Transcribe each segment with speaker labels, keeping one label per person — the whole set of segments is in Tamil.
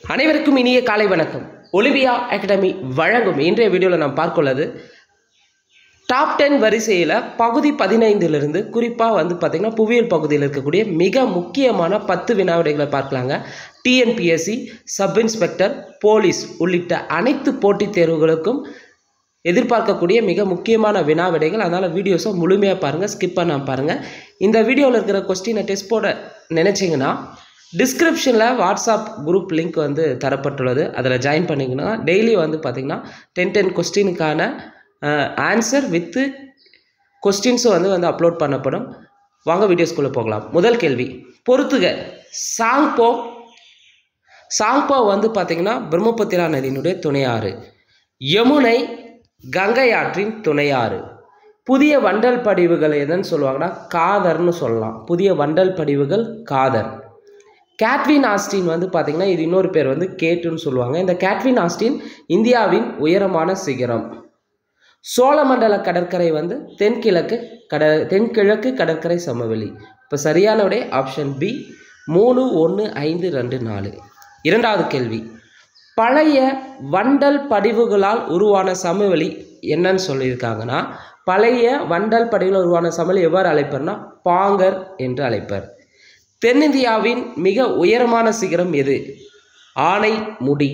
Speaker 1: அனைவருக்கும் இனிய காலை வணக்கம் ஒலிவியா அகாடமி வழங்கும் இன்றைய வீடியோவில் நாம் பார்க்கொள்ளது டாப் டென் வரிசையில் பகுதி பதினைந்திலிருந்து குறிப்பாக வந்து பார்த்திங்கன்னா புவியியல் பகுதியில் இருக்கக்கூடிய மிக முக்கியமான பத்து வினாவிடைகளை பார்க்கலாங்க டிஎன்பிஎஸ்சி சப் இன்ஸ்பெக்டர் போலீஸ் உள்ளிட்ட அனைத்து போட்டித் தேர்வுகளுக்கும் எதிர்பார்க்கக்கூடிய மிக முக்கியமான வினாவிடைகள் அதனால் வீடியோஸை முழுமையாக பாருங்கள் ஸ்கிப் பண்ணாமல் பாருங்கள் இந்த வீடியோவில் இருக்கிற கொஸ்டினை டெஸ்ட் போட நினச்சிங்கன்னா டிஸ்கிரிப்ஷனில் வாட்ஸ்அப் குரூப் லிங்க் வந்து தரப்பட்டுள்ளது அதில் ஜாயின் பண்ணிங்கன்னா டெய்லி வந்து பார்த்திங்கன்னா டென் டென் கொஸ்டினுக்கான ஆன்சர் வித்து கொஸ்டின்ஸும் வந்து வந்து அப்லோட் பண்ணப்படும் வாங்க வீடியோஸ்குள்ளே போகலாம் முதல் கேள்வி பொறுத்துக சாங்போ சாங்போ வந்து பார்த்திங்கன்னா பிரம்மபுத்திரா நதியினுடைய துணையாறு யமுனை கங்கை ஆற்றின் துணையாறு புதிய வண்டல் படிவுகள் எதுன்னு சொல்லுவாங்கன்னா காதர்னு சொல்லலாம் புதிய வண்டல் படிவுகள் காதர் கேட்வின் ஆஸ்டின் வந்து பார்த்திங்கன்னா இது இன்னொரு பேர் வந்து கேட்டுன்னு சொல்லுவாங்க இந்த கேட்வின் ஆஸ்டின் இந்தியாவின் உயரமான சிகரம் சோழமண்டல கடற்கரை வந்து தென்கிழக்கு கட தென்கிழக்கு கடற்கரை சமவெளி இப்போ சரியான விடை ஆப்ஷன் பி மூணு ஒன்று ஐந்து ரெண்டு நாலு இரண்டாவது கேள்வி பழைய வண்டல் படிவுகளால் உருவான சமவெளி என்னன்னு சொல்லியிருக்காங்கன்னா பழைய வண்டல் படிவுகள் உருவான சமவெளி எவ்வாறு அழைப்பர்னா பாங்கர் என்று அழைப்பர் தென்னிந்தியாவின் மிக உயரமான சிகரம் எது ஆனை முடி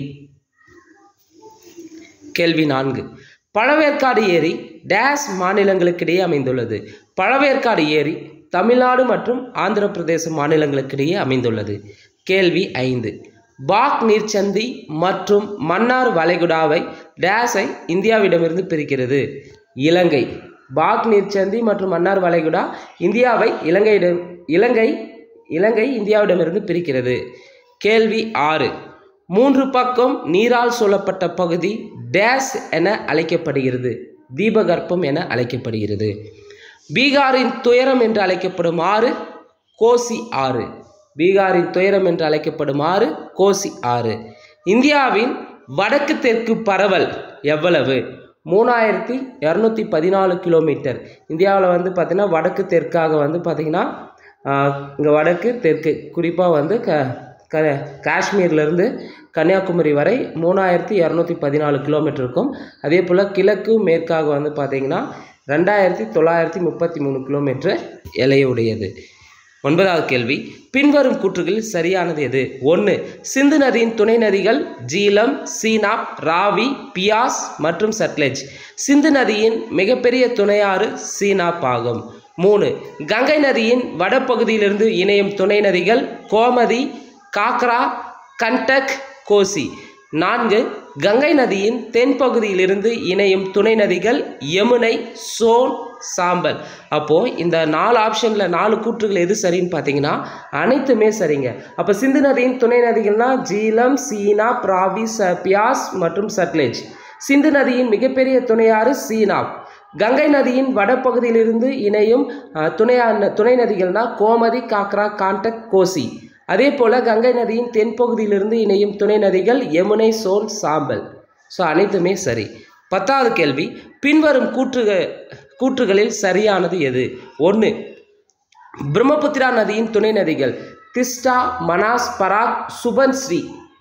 Speaker 1: கேள்வி நான்கு பழவேற்காடு ஏரி டேஸ் மாநிலங்களுக்கிடையே அமைந்துள்ளது பழவேற்காடு ஏரி தமிழ்நாடு மற்றும் ஆந்திர பிரதேச மாநிலங்களுக்கிடையே அமைந்துள்ளது கேள்வி ஐந்து பாக் நீர்ச்சந்தி மற்றும் மன்னார் வளைகுடாவை டேஸை இந்தியாவிடமிருந்து பிரிக்கிறது இலங்கை பாக் நீர்ச்சந்தி மற்றும் மன்னார் வளைகுடா இந்தியாவை இலங்கையிடம் இலங்கை இலங்கை இந்தியாவிடமிருந்து பிரிக்கிறது கேள்வி ஆறு மூன்று பக்கம் நீரால் சூழப்பட்ட பகுதி டேஸ் என அழைக்கப்படுகிறது தீபகற்பம் என அழைக்கப்படுகிறது பீகாரின் துயரம் என்று அழைக்கப்படும் ஆறு கோசி ஆறு பீகாரின் துயரம் என்று அழைக்கப்படும் ஆறு கோசி ஆறு இந்தியாவின் வடக்கு தெற்கு பரவல் எவ்வளவு மூணாயிரத்தி இரநூத்தி பதினாலு கிலோமீட்டர் இந்தியாவில் வந்து பார்த்திங்கன்னா வடக்கு தெற்காக வந்து பார்த்திங்கன்னா இங்கே வடக்கு தெற்கு குறிப்பாக வந்து க க காஷ்மீர்லேருந்து கன்னியாகுமரி வரை மூணாயிரத்தி இரநூத்தி பதினாலு கிலோமீட்டர் இருக்கும் அதே போல் கிழக்கு மேற்காக வந்து பார்த்திங்கன்னா ரெண்டாயிரத்தி தொள்ளாயிரத்தி முப்பத்தி மூணு கிலோமீட்டர் எல்லையுடையது ஒன்பதாவது கேள்வி பின்வரும் கூற்றுகளில் சரியானது எது ஒன்று சிந்து நதியின் துணை நதிகள் ஜீலம் சீனாப் ராவி பியாஸ் மற்றும் சட்லெஜ் சிந்து நதியின் மிகப்பெரிய துணையாறு சீனாப் ஆகும் மூணு கங்கை நதியின் வடபகுதியிலிருந்து இணையும் துணை நதிகள் கோமதி காக்ரா கண்டக் கோசி நான்கு கங்கை நதியின் தென்பகுதியிலிருந்து இணையும் துணை நதிகள் யமுனை சோன் சாம்பல் அப்போது இந்த நாலு ஆப்ஷனில் நாலு கூற்றுகள் எது சரின்னு பார்த்தீங்கன்னா அனைத்துமே சரிங்க அப்போ சிந்து நதியின் துணை நதிகள்னா ஜீலம் சீனா பிராவி ச பியாஸ் மற்றும் சட்லேஜ் சிந்து நதியின் மிகப்பெரிய துணையாறு சீனாப் கங்கை நதியின் வடபகுதியிலிருந்து இணையும் துணையா துணை நதிகள்னா கோமதி காக்ரா காண்டக் கோசி அதே போல் கங்கை நதியின் தென்பகுதியிலிருந்து இணையும் துணை நதிகள் யமுனை சோன் சாம்பல் ஸோ அனைத்துமே சரி பத்தாவது கேள்வி பின்வரும் கூற்றுக கூற்றுகளில் சரியானது எது ஒன்று பிரம்மபுத்திரா நதியின் துணை நதிகள் திஸ்டா மனாஸ் பராக் சுபன் ஸ்ரீ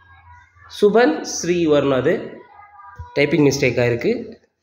Speaker 1: சுபன் ஸ்ரீ வரணும் அது டைப்பிங் மிஸ்டேக்காக இருக்குது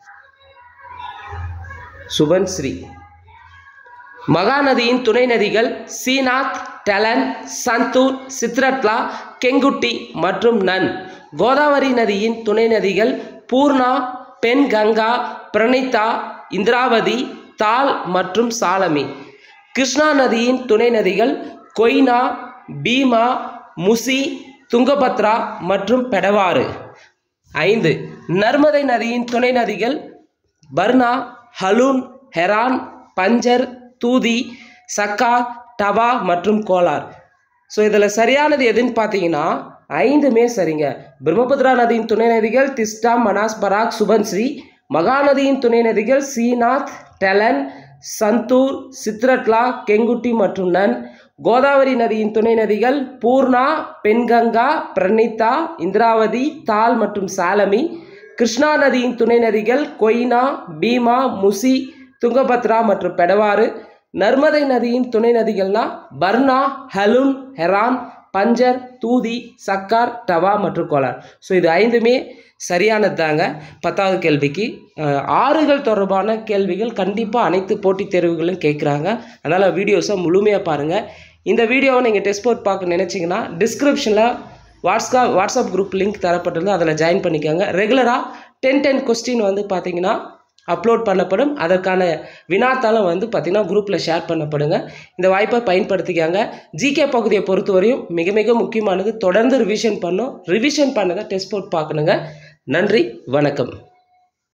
Speaker 1: சுபன் ஸ்ரீ மகாநதியின் துணை நதிகள் சீனாத் டலன் சந்தூர் சித்ரட்லா கெங்குட்டி மற்றும் நன் கோதாவரி நதியின் துணை நதிகள் பூர்ணா பென் கங்கா பிரணீதா இந்திராவதி தால் மற்றும் சாலமி கிருஷ்ணா நதியின் துணை நதிகள் கொய்னா பீமா முசி துங்கபத்ரா மற்றும் பெடவாறு ஐந்து நர்மதை நதியின் துணை நதிகள் பர்னா ஹலூன் ஹெரான் பஞ்சர் தூதி சக்கா டபா மற்றும் கோலார் ஸோ இதில் சரியானது எதுன்னு பார்த்தீங்கன்னா ஐந்துமே சரிங்க பிரம்மபுத்திரா நதியின் துணை நதிகள் திஸ்டா மனாஸ் பராக் சுபன்ஸ்ரீ மகாநதியின் துணை நதிகள் சீனாத் டெலன் சந்தூர் சித்ரட்லா கெங்குட்டி மற்றும் நன் கோதாவரி நதியின் துணை நதிகள் பூர்ணா பென்கங்கா பிரணீதா இந்திராவதி தால் மற்றும் சாலமி கிருஷ்ணா நதியின் துணை நதிகள் கொய்னா பீமா முசி துங்கபத்ரா மற்றும் பெடவாறு நர்மதை நதியின் துணை நதிகள்னா பர்னா ஹலுன் ஹெரான் பஞ்சர் தூதி சக்கார் டவா மற்றும் கோலார் ஸோ இது ஐந்துமே சரியானது தாங்க பத்தாவது கேள்விக்கு அஹ், ஆறுகள் தொடர்பான கேள்விகள் கண்டிப்பாக அனைத்து போட்டித் தேர்வுகளும் கேட்குறாங்க அதனால் வீடியோஸை முழுமையாக பாருங்கள் இந்த வீடியோவை நீங்கள் டெஸ்ட் போட் பார்க்க நினச்சிங்கன்னா டிஸ்கிரிப்ஷனில் வாட்ஸ்அப் வாட்ஸ்அப் குரூப் லிங்க் தரப்பட்டிருந்து அதில் ஜாயின் பண்ணிக்கோங்க ரெகுலராக டென் டென் கொஸ்டின் வந்து பார்த்தீங்கன்னா அப்லோட் பண்ணப்படும் அதற்கான வினாத்தாளம் வந்து பார்த்திங்கன்னா குரூப்பில் ஷேர் பண்ணப்படுங்க இந்த வாய்ப்பை பயன்படுத்திக்கங்க ஜிகே பகுதியை பொறுத்தவரையும் மிக மிக முக்கியமானது தொடர்ந்து ரிவிஷன் பண்ணும் ரிவிஷன் பண்ணதை டெஸ்ட் போட் பார்க்கணுங்க நன்றி வணக்கம்